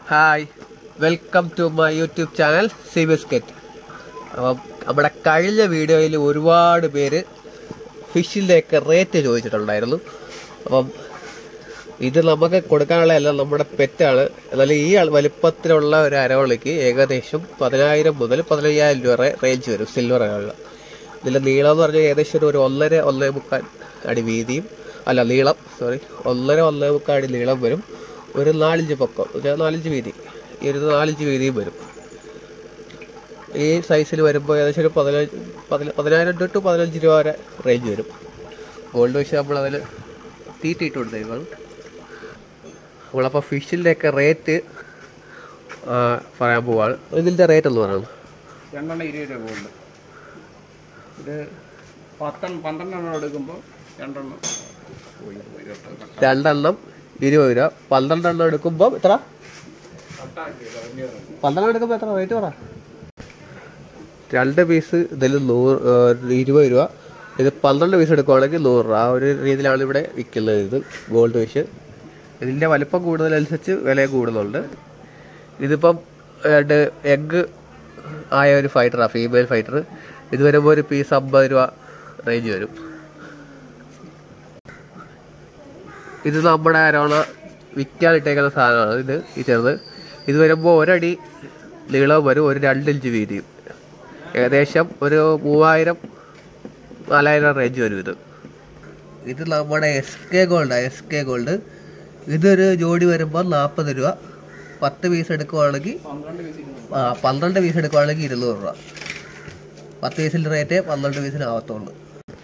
Hi welcome to my YouTube channel C biscuit അപ്പം നമ്മുടെ കഴിഞ്ഞ വീഡിയോയിൽ ഒരുപാട് പേര് ഫിഷിൻ്റെയൊക്കെ റേറ്റ് ചോദിച്ചിട്ടുണ്ടായിരുന്നു അപ്പം ഇത് നമുക്ക് കൊടുക്കാനുള്ള എല്ലാം നമ്മുടെ പെറ്റാണ് എന്നാൽ ഈ അള- വലിപ്പത്തിലുള്ള ഒരു അരവളിക്ക് ഏകദേശം പതിനായിരം മുതൽ പതിനയ്യായിരം രൂപ വരെ റേഞ്ച് വരും സിൽവർ അരവള ഇതിൻ്റെ നീളം എന്ന് പറഞ്ഞാൽ ഏകദേശം ഒരു ഒരു ഒന്നര ഒന്നേ മുക്കാൽ അടി വീതിയും അല്ല നീളം സോറി ഒന്നര ഒന്നേ മുക്കാൽ അടി നീളം വരും ഒരു നാലിഞ്ച് പൊക്കം ഒരു നാലിഞ്ച് വീതി ഈ ഒരു നാലിഞ്ച് വീതിയും വരും ഈ സൈസിൽ വരുമ്പോൾ ഏകദേശം ഒരു പതിനഞ്ച് പതിന- പതിനായിരം ടു ടു പതിനഞ്ച് രൂപ വരെ റേഞ്ച് വരും ഗോൾഡ് വെച്ച് നമ്മളതിൽ തീറ്റിയിട്ട് കൊടുത്തേക്കാണ് നമ്മളപ്പോൾ ഫിഷിൻ്റെയൊക്കെ റേറ്റ് പറയാൻ പോവാണ് ഇതിൻ്റെ റേറ്റ് എന്ന് പറയുന്നത് രണ്ടെണ്ണം ഇരുപത് രൂപ ഗോൾഡ് ഇത് പത്തെണ്ണം പന്ത്രണ്ടെണ്ണം എടുക്കുമ്പോൾ രണ്ടെണ്ണം ഓ, ഇരുപത്, ഇരുപത്തെട്ട്. രണ്ടെണ്ണം ഇരുപത് രൂപ പന്ത്രണ്ടെണ്ണം എടുക്കുമ്പോൾ എത്ര പന്ത്രണ്ടെണ്ണം എടുക്കുമ്പോൾ എത്ര റേറ്റ് പറ രണ്ട് പീസ് ഇതിൽ നൂറ് ഏഹ്, ഇരുപത് രൂപ ഇത് പന്ത്രണ്ട് പീസ് എടുക്കുവാണെങ്കിൽ നൂറ് രൂപ ആ ഒരു രീതിയിലാണ് ഇവിടെ വിൽക്കുന്നത് ഇത് ഗോൾഡ് ഫിഷ് ഇതിൻ്റെ വലിപ്പം കൂടുതലനുസരിച്ച് വില കൂടുന്നുണ്ട് ഇതിപ്പം എഗ്ഗ് ആയ ഒരു ഫൈറ്ററാണ് ഫീമെയിൽ ഫൈറ്റർ ഇത് വരുമ്പോൾ ഒരു പീസ് അമ്പത് രൂപ റേഞ്ച് വരും ഇത് നമ്മുടെ അരോണ വിൽക്കാനിട്ടേക്കുന്ന സാധനമാണ് ഇത് ഈ ചെറുത് ഇത് വരുമ്പോൾ ഒരടി നീളവും വരും ഒരു രണ്ടിഞ്ച് വീതിയും ഏകദേശം ഒരു മൂവായിരം നാലായിരം റേഞ്ച് വരും ഇത് ഇത് നമ്മുടെ S K gold S K gold ഇതൊരു ജോഡി വരുമ്പോൾ നാൽപ്പത് രൂപ പത്ത് പീസ് എടുക്കുവാണെങ്കിൽ പന്ത്രണ്ട് പീസ് ഇരുന്നൂറ്. ആ പന്ത്രണ്ട് പീസ് എടുക്കുവാണെങ്കിൽ ഇരുന്നൂറ് രൂപ പത്ത് പീസിൻ്റെ റേറ്റ് പന്ത്രണ്ട് പീസിന് ആവത്തുള്ളൂ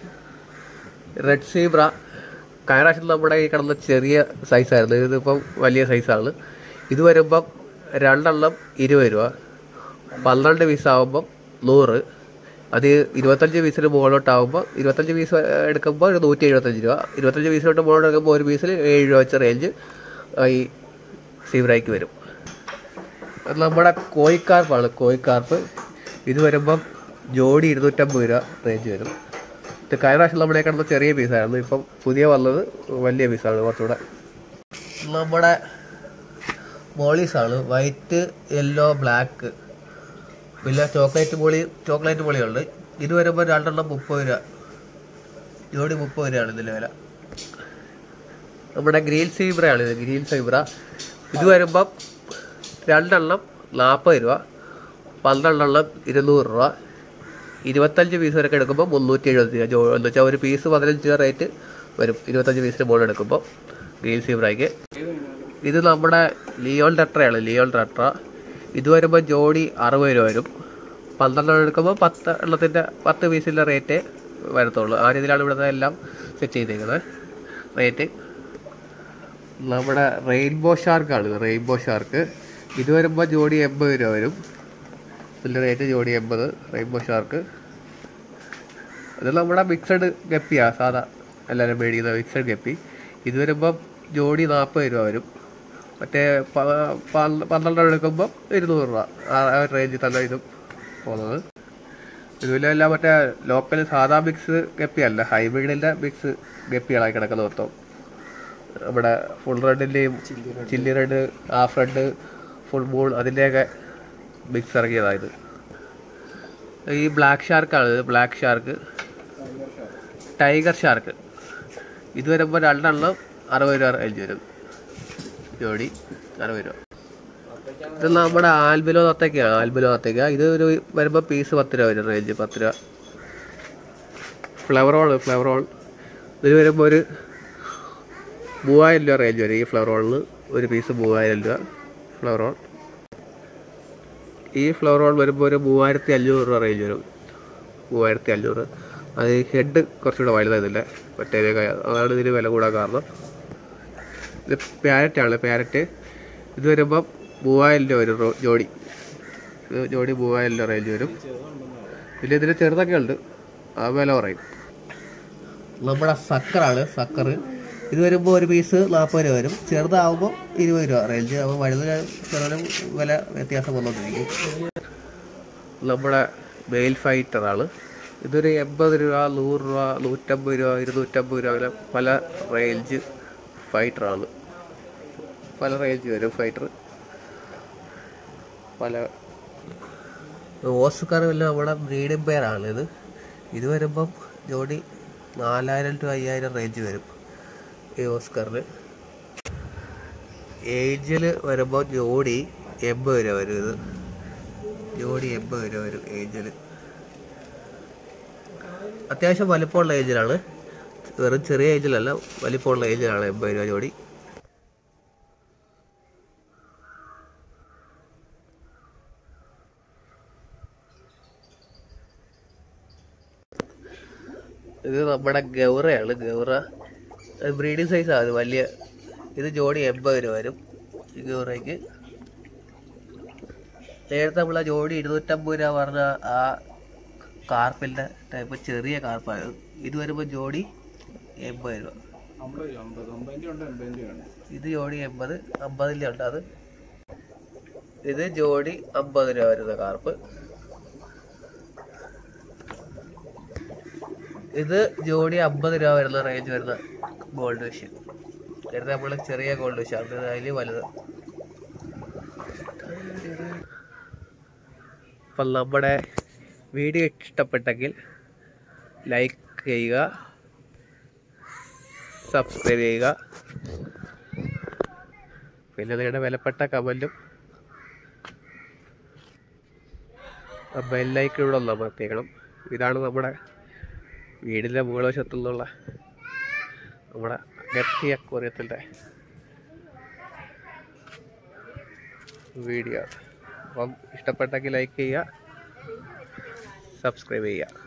റെഡ് സീബ്ര കഴിഞ്ഞ പ്രാവശ്യം നമ്മുടെ ഈ കിടന്ന ചെറിയ സൈസായിരുന്നു ഇതിപ്പം വലിയ സൈസാണ് ഇത് വരുമ്പം രണ്ടെണ്ണം ഇരുപത് രൂപ പന്ത്രണ്ട് പീസ് ആകുമ്പം നൂറ് അത് ഇരുപത്തഞ്ച് പീസിന് മുകളിലോട്ടാകുമ്പോൾ ഇരുപത്തഞ്ച് പീസ് എടുക്കുമ്പോൾ ഒരു നൂറ്റി എഴുപത്തഞ്ച് രൂപ ഇരുപത്തഞ്ച് പീസിലോട്ട് മുകളിലോട്ട് എടുക്കുമ്പോൾ ഒരു പീസിൽ ഏഴ് രൂപ വെച്ച റേഞ്ച് ഈ സീബ്രയ്ക്ക് വരും അത് നമ്മുടെ കോഴിക്കാർപ്പാണ് കോഴിക്കാർപ്പ് ഇത് വരുമ്പം ജോഡി ഇരുന്നൂറ്റമ്പത് രൂപ റേഞ്ച് വരും ഇത് കഴിഞ്ഞ പ്രാവശ്യം നമ്മുടെ കിടന്ന ചെറിയ പീസായിരുന്നു ഇപ്പം പുതിയ വന്നത് വലിയ പീസാണ് കുറച്ചുകൂടെ നമ്മുടെ മോളീസാണ് വൈറ്റ് യെല്ലോ ബ്ലാക്ക് പിന്നെ ചോക്ലേറ്റ് മോളി ചോക്ലേറ്റ് മോളിയുണ്ട് ഇത് വരുമ്പോൾ രണ്ടെണ്ണം മുപ്പത് രൂപ ജോഡി മുപ്പത് രൂപയാണ് ഇതിൻ്റെ വില നമ്മുടെ ഗ്രീൻ സീബ്രയാണ് ഇത് ഗ്രീൻ സീബ്ര ഇത് വരുമ്പം രണ്ടെണ്ണം നാൽപ്പത് രൂപ പന്ത്രണ്ടെണ്ണം ഇരുന്നൂറ് രൂപ ഇരുപത്തഞ്ച് പീസ് വരെയൊക്കെ എടുക്കുമ്പോൾ മുന്നൂറ്റി എഴുപത് രൂപ ജോ എന്ന് വെച്ചാൽ ഒരു പീസ് പതിനഞ്ച് രൂപ റേറ്റ് വരും ഇരുപത്തഞ്ച് പീസിന് മുകളിൽ എടുക്കുമ്പോൾ ഗ്രീൻ സീബ്രയ്ക്ക് ഇത് നമ്മുടെ ലിയോൺ ടെട്രയാണ് ലിയോൺ ടെട്ര ഇത് വരുമ്പോൾ ജോഡി അറുപത് രൂപ വരും പന്ത്രണ്ടെണ്ണം എടുക്കുമ്പോൾ പത്ത് എണ്ണത്തിൻ്റെ പത്ത് പീസിൻ്റെ റേറ്റ് വരത്തുള്ളൂ ആ രീതിയിലാണ് ഇവിടുത്തെ എല്ലാം സെറ്റ് ചെയ്തേക്കുന്നത് റേറ്റ് നമ്മുടെ റെയിൻബോ ഷാർക്കാണ് ഇത് റെയിൻബോ ഷാർക്ക് ഇത് വരുമ്പോൾ ജോഡി എൺപത് രൂപ വരും ഇതിൻ്റെ റേറ്റ് ജോഡി എൺപത് റെയിൻബോ ഷാർക്ക് ഇത് നമ്മുടെ മിക്സഡ് ഗപ്പിയാണ് സാധാ എല്ലാവരും മേടിക്കുന്ന മിക്സഡ് ഗപ്പി ഇത് വരുമ്പം ജോഡി നാൽപ്പത് രൂപ വരും മറ്റേ പ- പ- പന്ത്രണ്ടെണ്ണം എടുക്കുമ്പോൾ ഇരുന്നൂറ് രൂപ ആ ആ ഒരു റേഞ്ചിൽ തന്നെ ഇതും പോകുന്നത് ഇതുപോലെ എല്ലാം മറ്റേ ലോക്കൽ സാധാ മിക്സ് ഗപ്പിയല്ല ഹൈബ്രിഡിൻ്റെ മിക്സ് ഗപ്പികളായി കിടക്കുന്ന മൊത്തം നമ്മുടെ ഫുൾ റെഡിൻ്റെയും chilli red half red full moon അതിൻ്റെയൊക്കെ മിക്സ് ഇറങ്ങിയതായത് ഈ ബ്ലാക്ക് ഷാർക്കാണ് ഇത് ബ്ലാക്ക് ഷാർക്ക് ടൈഗർ ഷാർക്ക് ഇത് വരുമ്പോൾ രണ്ടെണ്ണം അറുപത് രൂപ റേഞ്ച് വരും ജോഡി അറുപത് രൂപ ഇത് നമ്മുടെ ആൽബിലോ നത്തേക്കാണ് ആൽബിലോ നത്തേക്ക ഇത് ഒരു വരുമ്പോൾ പീസ് പത്ത് രൂപ വരും റേഞ്ച് പത്ത് രൂപ ഫ്ലവർ റോൾ ഫ്ലവർ റോൾ ഇതിന് വരുമ്പോൾ ഒരു മൂവായിരം രൂപ റേഞ്ച് വരും ഈ ഫ്ലവർ റോളിന് ഒരു പീസ് മൂവായിരം രൂപ ഫ്ലവർ റോൾ ഈ ഫ്ലവർ റോൾ വരുമ്പോൾ ഒരു മൂവായിരത്തി അഞ്ഞൂറ് രൂപ റേഞ്ച് വരും മൂവായിരത്തി അഞ്ഞൂറ് അത് ഹെഡ് കുറച്ചുകൂടെ വലുതായതില്ല മറ്റേതൊക്കെ അതാണ് ഇതിന് വില കൂടാൻ കാരണം ഇത് പാരറ്റാണ് പാരറ്റ് ഇത് വരുമ്പം മൂവായിരം രൂപ വരും റോ- ജോഡി ഇത് ജോഡി മൂവായിരം രൂപ റേഞ്ച് വരും പിന്നെ ഇതിന് ചെറുതൊക്കെ ഉണ്ട് ആ വില പറയും നമ്മുടെ സക്കറാണ് സക്കർ ഇത് വരുമ്പോൾ ഒരു പീസ് നാൽപ്പത് രൂപ വരും ചെറുതാവുമ്പോൾ ഇരുപത് രൂപ റേഞ്ച് അപ്പോൾ വലുത് ചെറുതിനും വില വ്യത്യാസം വന്നുകൊണ്ടിരിക്കും നമ്മുടെ മെയിൽ ഫൈറ്ററാണ് ഇതൊരു എൺപത് രൂപ നൂറ് രൂപ നൂറ്റമ്പത് രൂപ ഇരുന്നൂറ്റമ്പത് രൂപ അങ്ങനെ പല റേഞ്ച് ഫൈറ്ററാണ് പല റേഞ്ച് വരും ഫൈറ്റർ പല ഓസ്കാർ എല്ലാം നമ്മുടെ ബ്രീഡിംഗ് പെയറാണ് ഇത് ഇത് വരുമ്പം ജോഡി നാലായിരം ടു അയ്യായിരം റേഞ്ച് വരും ഈ ഓസ്കാറിന് ഏഞ്ചിൽ വരുമ്പോൾ ജോഡി എൺപത് രൂപ വരും ഇത് ജോഡി എൺപത് രൂപ വരും ഏഞ്ചിൽ അത്യാവശ്യം വലിപ്പമുള്ള ഏഞ്ചിലാണ് വെറും ചെറിയ ഏഞ്ചിലല്ല വലിപ്പമുള്ള ഏഞ്ചിലാണ് എൺപത് രൂപ ജോഡി ഇത് നമ്മുടെ ഗൗറയാണ് ഗൗറ ബ്രീഡിംഗ് സൈസാണ് അത് വലിയ ഇത് ജോഡി എൺപത് രൂപ വരും ഈ ഗൗറയ്ക്ക് നേരത്തെ നമ്മൾ ആ ജോഡി ഇരുന്നൂറ്റമ്പത് രൂപ പറഞ്ഞ ആ കാർപ്പിൻ്റെ ടൈപ്പ് ചെറിയ കാർപ്പാണ് ഇത് വരുമ്പോൾ ജോഡി എൺപത് രൂപ അമ്പത് രൂപ അമ്പത് അമ്പതിൻ്റെ ഉണ്ട് എൺപതിൻ്റെ ഉണ്ട് ഇത് ജോഡി എൺപത് അമ്പതിൻ്റെ ഉണ്ട് അത് ഇത് ജോഡി അമ്പത് രൂപ വരുന്ന കാർപ്പ് ഇത് ജോഡി അമ്പത് രൂപ വരുന്ന റേഞ്ച് വരുന്ന ഗോൾഡ് ഫിഷ് നേരത്തെ നമ്മൾ ചെറിയ ഗോൾഡ് ഫിഷ് അത് അതിൽ വലുത് അപ്പം നമ്മുടെ വീഡിയോ ഇഷ്ടപ്പെട്ടെങ്കിൽ ലൈക്ക് ചെയ്യുക സബ്സ്ക്രൈബ് ചെയ്യുക പിന്നെ നിങ്ങളുടെ വിലപ്പെട്ട കമൻറ്റും ബെല്ലൈക്കിലൂടെ ഒന്ന് അമർത്തിയേക്കണം ഇതാണ് നമ്മുടെ വീടിൻ്റെ മുകളവശത്തു നിന്നുള്ള നമ്മുടെ ഗപ്പി അക്വറിയത്തിൻ്റെ വീഡിയോ അപ്പം ഇഷ്ടപ്പെട്ടെങ്കിൽ ലൈക്ക് ചെയ്യുക സബ്സ്ക്രൈബ് ചെയ്യുക